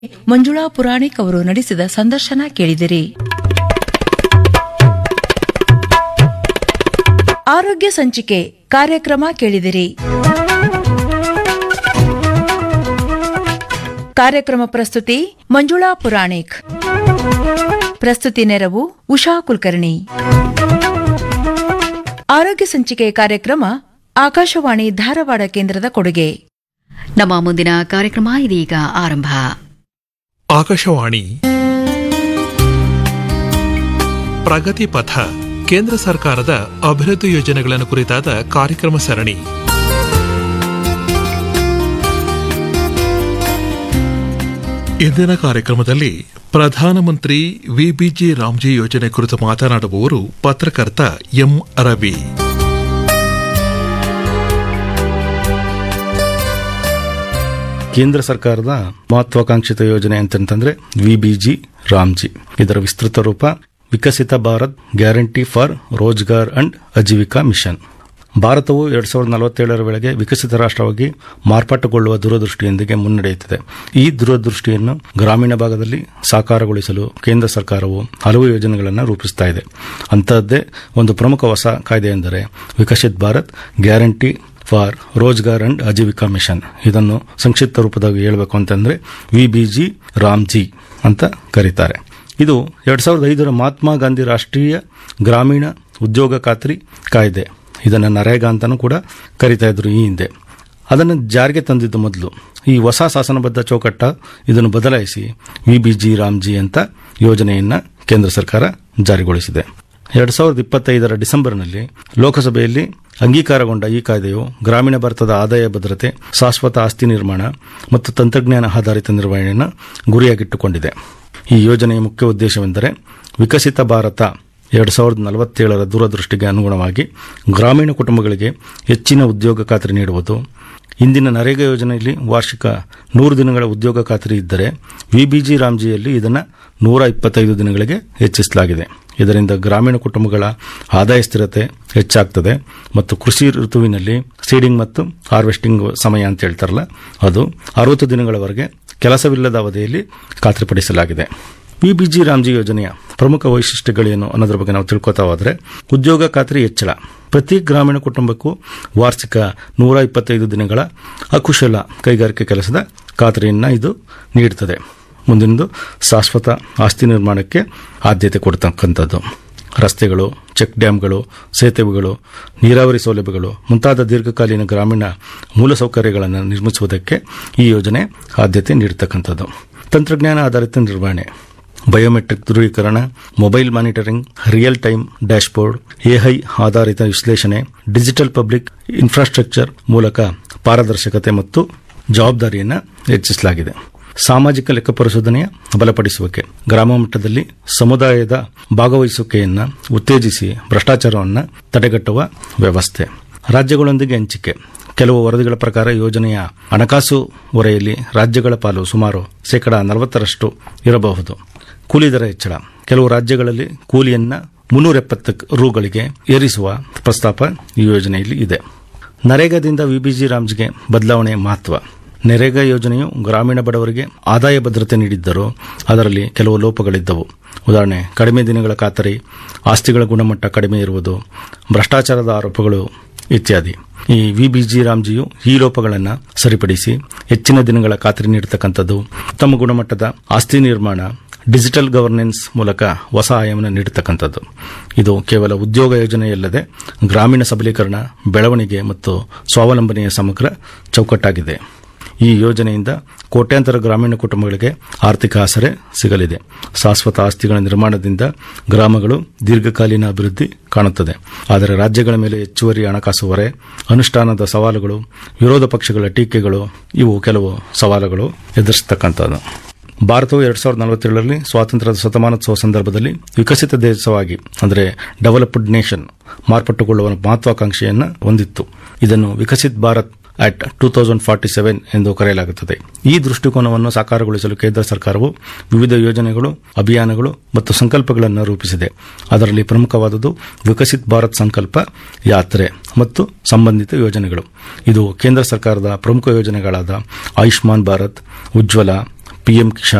ಮಂಜುಳಾ ಪುರಾಣಿಕ್ ಅವರು ನಡೆಸಿದ ಸಂದರ್ಶನ ಕೇಳಿದಿರಿ ಆರೋಗ್ಯ ಸಂಚಿಕೆ ಕಾರ್ಯಕ್ರಮ ಕೇಳಿದಿರಿ ಕಾರ್ಯಕ್ರಮ ಪ್ರಸ್ತುತಿ ಮಂಜುಳಾ ಪುರಾಣಿಕ್ ಪ್ರಸ್ತುತಿ ನೆರವು ಉಷಾ ಕುಲಕರ್ಣಿ ಆರೋಗ್ಯ ಸಂಚಿಕೆ ಕಾರ್ಯಕ್ರಮ ಆಕಾಶವಾಣಿ ಧಾರವಾಡ ಕೇಂದ್ರದ ಕೊಡುಗೆ ನಮ್ಮ ಮುಂದಿನ ಕಾರ್ಯಕ್ರಮ ಇದೀಗ ಆರಂಭ ಆಕಾಶವಾಣಿ ಪ್ರಗತಿ ಪಥ ಕೇಂದ್ರ ಸರ್ಕಾರದ ಅಭಿವೃದ್ಧಿ ಯೋಜನೆಗಳನ್ನು ಕುರಿತಾದ ಕಾರ್ಯಕ್ರಮ ಸರಣಿ ಇಂದಿನ ಕಾರ್ಯಕ್ರಮದಲ್ಲಿ ಪ್ರಧಾನಮಂತ್ರಿ ವಿಬಿಜಿ ರಾಮ್ಜಿ ಯೋಜನೆ ಕುರಿತು ಮಾತನಾಡುವವರು ಪತ್ರಕರ್ತ ಎಂ ರವಿ ಕೇಂದ್ರ ಸರ್ಕಾರದ ಮಹತ್ವಾಕಾಂಕ್ಷಿತ ಯೋಜನೆ ಅಂತಂತಂದ್ರೆ ವಿಬಿಜಿ ರಾಮ್ಜಿ ಇದರ ವಿಸ್ತೃತ ರೂಪ Viksit Bharat guarantee for Rozgar and Ajeevika mission ಭಾರತವು ಎರಡ್ ಸಾವಿರದ ನಲವತ್ತೇಳರ ವೇಳೆಗೆ ವಿಕಸಿತ ರಾಷ್ಟ್ರವಾಗಿ ಮಾರ್ಪಾಟುಗೊಳ್ಳುವ ದೂರದೃಷ್ಟಿಯೊಂದಿಗೆ ಮುನ್ನಡೆಯುತ್ತಿದೆ ಈ ದೂರದೃಷ್ಟಿಯನ್ನು ಗ್ರಾಮೀಣ ಭಾಗದಲ್ಲಿ ಸಾಕಾರಗೊಳಿಸಲು ಕೇಂದ್ರ ಸರ್ಕಾರವು ಹಲವು ಯೋಜನೆಗಳನ್ನು ರೂಪಿಸ್ತಾ ಇದೆ ಅಂತಹದ್ದೇ ಒಂದು ಪ್ರಮುಖ ಹೊಸ ಕಾಯ್ದೆ ಎಂದರೆ Viksit Bharat guarantee for Rozgar and Ajeevika mission ಇದನ್ನು ಸಂಕ್ಷಿಪ್ತ ರೂಪದಾಗ ಹೇಳಬೇಕು ಅಂತಂದ್ರೆ ವಿಬಿಜಿ ರಾಮ್ಜಿ ಅಂತ ಕರೀತಾರೆ ಇದು ಎರಡ್ ಸಾವಿರದ ಐದರ ಮಹಾತ್ಮ ಗಾಂಧಿ ರಾಷ್ಟ್ರೀಯ ಗ್ರಾಮೀಣ ಉದ್ಯೋಗ ಖಾತ್ರಿ ಕಾಯ್ದೆ ಇದನ್ನು ನರೇಗಾ ಅಂತಾನೂ ಕೂಡ ಕರಿತಾ ಇದ್ರು ಈ ಹಿಂದೆ ಅದನ್ನು ಜಾರಿಗೆ ತಂದಿದ್ದು ಮೊದಲು ಈ ಹೊಸ ಶಾಸನಬದ್ಧ ಚೌಕಟ್ಟ ಇದನ್ನು ಬದಲಾಯಿಸಿ ವಿಬಿಜಿ ರಾಮ್ಜಿ ಅಂತ ಯೋಜನೆಯನ್ನ ಕೇಂದ್ರ ಸರ್ಕಾರ ಜಾರಿಗೊಳಿಸಿದೆ ಎರಡ್ ಸಾವಿರದ ಇಪ್ಪತ್ತೈದರ ಡಿಸೆಂಬರ್ನಲ್ಲಿ ಲೋಕಸಭೆಯಲ್ಲಿ ಅಂಗೀಕಾರಗೊಂಡ ಈ ಕಾಯ್ದೆಯು ಗ್ರಾಮೀಣ ಭಾರತದ ಆದಾಯ ಭದ್ರತೆ ಶಾಶ್ವತ ಆಸ್ತಿ ನಿರ್ಮಾಣ ಮತ್ತು ತಂತ್ರಜ್ಞಾನ ಆಧಾರಿತ ನಿರ್ವಹಣೆಯನ್ನು ಗುರಿಯಾಗಿಟ್ಟುಕೊಂಡಿದೆ ಈ ಯೋಜನೆಯ ಮುಖ್ಯ ಉದ್ದೇಶವೆಂದರೆ ವಿಕಸಿತ ಭಾರತ ಎರಡ್ ಸಾವಿರದ ನಲವತ್ತೇಳರ ದೂರದೃಷ್ಟಿಗೆ ಅನುಗುಣವಾಗಿ ಗ್ರಾಮೀಣ ಕುಟುಂಬಗಳಿಗೆ ಹೆಚ್ಚಿನ ಉದ್ಯೋಗ ಖಾತ್ರಿ ನೀಡುವುದು ಇಂದಿನ ನರೇಗಾ ಯೋಜನೆಯಲ್ಲಿ ವಾರ್ಷಿಕ ನೂರು ದಿನಗಳ ಉದ್ಯೋಗ ಖಾತ್ರಿ ಇದ್ದರೆ ವಿಬಿಜಿ ರಾಮ್ಜಿಯಲ್ಲಿ ಇದನ್ನು ನೂರ ಇಪ್ಪತ್ತೈದು ದಿನಗಳಿಗೆ ಹೆಚ್ಚಿಸಲಾಗಿದೆ ಇದರಿಂದ ಗ್ರಾಮೀಣ ಕುಟುಂಬಗಳ ಆದಾಯ ಸ್ಥಿರತೆ ಹೆಚ್ಚಾಗ್ತದೆ ಮತ್ತು ಕೃಷಿ ಋತುವಿನಲ್ಲಿ ಸೀಡಿಂಗ್ ಮತ್ತು ಹಾರ್ವೆಸ್ಟಿಂಗ್ ಸಮಯ ಅಂತ ಹೇಳ್ತಾರಲ್ಲ ಅದು ಅರವತ್ತು ದಿನಗಳವರೆಗೆ ಕೆಲಸವಿಲ್ಲದ ಅವಧಿಯಲ್ಲಿ ಖಾತ್ರಿಪಡಿಸಲಾಗಿದೆ ವಿಬಿಜಿ ರಾಮ್ಜಿ ಯೋಜನೆಯ ಪ್ರಮುಖ ವೈಶಿಷ್ಟ್ಯಗಳೇನು ಅನ್ನೋದ್ರ ಬಗ್ಗೆ ನಾವು ತಿಳ್ಕೊತಾ ಹೋದ್ರೆ ಉದ್ಯೋಗ ಖಾತ್ರಿ ಹೆಚ್ಚಳ ಪ್ರತಿ ಗ್ರಾಮೀಣ ಕುಟುಂಬಕ್ಕೂ ವಾರ್ಷಿಕ ನೂರ ಇಪ್ಪತ್ತೈದು ದಿನಗಳ ಅಕುಶಲ ಕೈಗಾರಿಕೆ ಕೆಲಸದ ಖಾತ್ರಿಯನ್ನು ಇದು ನೀಡುತ್ತದೆ ಮುಂದಿನದು ಶಾಶ್ವತ ಆಸ್ತಿ ನಿರ್ಮಾಣಕ್ಕೆ ಆದ್ಯತೆ ಕೊಡ್ತಕ್ಕಂಥದ್ದು ರಸ್ತೆಗಳು ಚೆಕ್ ಡ್ಯಾಂಗಳು ಸೇತುವೆಗಳು ನೀರಾವರಿ ಸೌಲಭ್ಯಗಳು ಮುಂತಾದ ದೀರ್ಘಕಾಲೀನ ಗ್ರಾಮೀಣ ಮೂಲಸೌಕರ್ಯಗಳನ್ನು ನಿರ್ಮಿಸುವುದಕ್ಕೆ ಈ ಯೋಜನೆ ಆದ್ಯತೆ ನೀಡತಕ್ಕಂಥದ್ದು ತಂತ್ರಜ್ಞಾನ ಆಧಾರಿತ ನಿರ್ವಹಣೆ ಬಯೋಮೆಟ್ರಿಕ್ ಧ್ರುವೀಕರಣ mobile monitoring real time dashboard AI ಆಧಾರಿತ ವಿಶ್ಲೇಷಣೆ ಡಿಜಿಟಲ್ ಪಬ್ಲಿಕ್ ಇನ್ಫ್ರಾಸ್ಟ್ರಕ್ಚರ್ ಮೂಲಕ ಪಾರದರ್ಶಕತೆ ಮತ್ತು ಜವಾಬ್ದಾರಿಯನ್ನು ಹೆಚ್ಚಿಸಲಾಗಿದೆ ಸಾಮಾಜಿಕ ಲೆಕ್ಕ ಪರಿಶೋಧನೆಯ ಬಲಪಡಿಸುವಿಕೆ ಗ್ರಾಮ ಮಟ್ಟದಲ್ಲಿ ಸಮುದಾಯದ ಭಾಗವಹಿಸುವಿಕೆಯನ್ನು ಉತ್ತೇಜಿಸಿ ಭ್ರಷ್ಟಾಚಾರವನ್ನು ತಡೆಗಟ್ಟುವ ವ್ಯವಸ್ಥೆ ರಾಜ್ಯಗಳೊಂದಿಗೆ ಹಂಚಿಕೆ ಕೆಲವು ವರದಿಗಳ ಪ್ರಕಾರ ಯೋಜನೆಯ ಹಣಕಾಸು ಹೊರೆಯಲ್ಲಿ ರಾಜ್ಯಗಳ ಪಾಲು ಸುಮಾರು ಶೇಕಡಾ ನಲವತ್ತರಷ್ಟು ಇರಬಹುದು ಕೂಲಿ ದರ ಹೆಚ್ಚಳ ಕೆಲವು ರಾಜ್ಯಗಳಲ್ಲಿ ಕೂಲಿಯನ್ನ ಮುನ್ನೂರ ಎಪ್ಪತ್ತು ರೂಗಳಿಗೆ ಏರಿಸುವ ಪ್ರಸ್ತಾಪ ಈ ಯೋಜನೆಯಲ್ಲಿ ಇದೆ ನರೇಗಾದಿಂದ ವಿಬಿಜಿ ರಾಮ್ಜ್ಗೆ ಬದಲಾವಣೆ ಮಹತ್ವ ನರೇಗಾ ಯೋಜನೆಯು ಗ್ರಾಮೀಣ ಬಡವರಿಗೆ ಆದಾಯ ಭದ್ರತೆ ನೀಡಿದ್ದರೂ ಅದರಲ್ಲಿ ಕೆಲವು ಲೋಪಗಳಿದ್ದವು ಉದಾಹರಣೆ ಕಡಿಮೆ ದಿನಗಳ ಖಾತರಿ ಆಸ್ತಿಗಳ ಗುಣಮಟ್ಟ ಕಡಿಮೆ ಇರುವುದು ಭ್ರಷ್ಟಾಚಾರದ ಆರೋಪಗಳು ಇತ್ಯಾದಿ ಈ ವಿಬಿಜಿ ರಾಮ್ಜಿಯು ಈ ಲೋಪಗಳನ್ನು ಸರಿಪಡಿಸಿ ಹೆಚ್ಚಿನ ದಿನಗಳ ಖಾತ್ರಿ ನೀಡತಕ್ಕಂಥದ್ದು ಉತ್ತಮ ಗುಣಮಟ್ಟದ ಆಸ್ತಿ ನಿರ್ಮಾಣ ಡಿಜಿಟಲ್ ಗವರ್ನೆನ್ಸ್ ಮೂಲಕ ಹೊಸ ಆಯಾಮನ ನೀಡತಕ್ಕಂಥದ್ದು ಇದು ಕೇವಲ ಉದ್ಯೋಗ ಯೋಜನೆಯಲ್ಲದೆ ಗ್ರಾಮೀಣ ಸಬಲೀಕರಣ ಬೆಳವಣಿಗೆ ಮತ್ತು ಸ್ವಾವಲಂಬನೆಯ ಸಮಗ್ರ ಚೌಕಟ್ಟಾಗಿದೆ ಈ ಯೋಜನೆಯಿಂದ ಕೋಟ್ಯಾಂತರ ಗ್ರಾಮೀಣ ಕುಟುಂಬಗಳಿಗೆ ಆರ್ಥಿಕ ಆಸರೆ ಸಿಗಲಿದೆ ಶಾಶ್ವತ ಆಸ್ತಿಗಳ ನಿರ್ಮಾಣದಿಂದ ಗ್ರಾಮಗಳು ದೀರ್ಘಕಾಲೀನ ಅಭಿವೃದ್ಧಿ ಕಾಣುತ್ತದೆ ಆದರೆ ರಾಜ್ಯಗಳ ಮೇಲೆ ಹೆಚ್ಚುವರಿ ಹಣಕಾಸು ಹೊರೆ ಅನುಷ್ಠಾನದ ಸವಾಲುಗಳು ವಿರೋಧ ಪಕ್ಷಗಳ ಟೀಕೆಗಳು ಇವು ಕೆಲವು ಸವಾಲುಗಳು ಎದುರಿಸತಕ್ಕಂಥದ್ದು ಭಾರತವು ಎರಡ್ ಸಾವಿರದ ನಲವತ್ತೇಳರಲ್ಲಿ ಸ್ವಾತಂತ್ರ್ಯದ ಶತಮಾನೋತ್ಸವ ಸಂದರ್ಭದಲ್ಲಿ ವಿಕಸಿತ ದೇಶವಾಗಿ ಅಂದರೆ ಡೆವಲಪ್ಡ್ ನೇಷನ್ ಮಾರ್ಪಟ್ಟುಕೊಳ್ಳುವ ಮಹತ್ವಾಕಾಂಕ್ಷೆಯನ್ನು ಹೊಂದಿತ್ತು ಇದನ್ನು Viksit Bharat at two thousand forty seven ಎಂದು ಕರೆಯಲಾಗುತ್ತದೆ ಈ ದೃಷ್ಟಿಕೋನವನ್ನು ಸಾಕಾರಗೊಳಿಸಲು ಕೇಂದ್ರ ಸರ್ಕಾರವು ವಿವಿಧ ಯೋಜನೆಗಳು ಅಭಿಯಾನಗಳು ಮತ್ತು ಸಂಕಲ್ಪಗಳನ್ನು ರೂಪಿಸಿದೆ ಅದರಲ್ಲಿ ಪ್ರಮುಖವಾದುದು ವಿಕಸಿತ್ ಭಾರತ್ ಸಂಕಲ್ಪ ಯಾತ್ರೆ ಮತ್ತು ಸಂಬಂಧಿತ ಯೋಜನೆಗಳು ಇದು ಕೇಂದ್ರ ಸರ್ಕಾರದ ಪ್ರಮುಖ ಯೋಜನೆಗಳಾದ ಆಯುಷ್ಮಾನ್ ಭಾರತ್ ಉಜ್ವಲ ಪಿಎಂ ಕಿಸಾನ್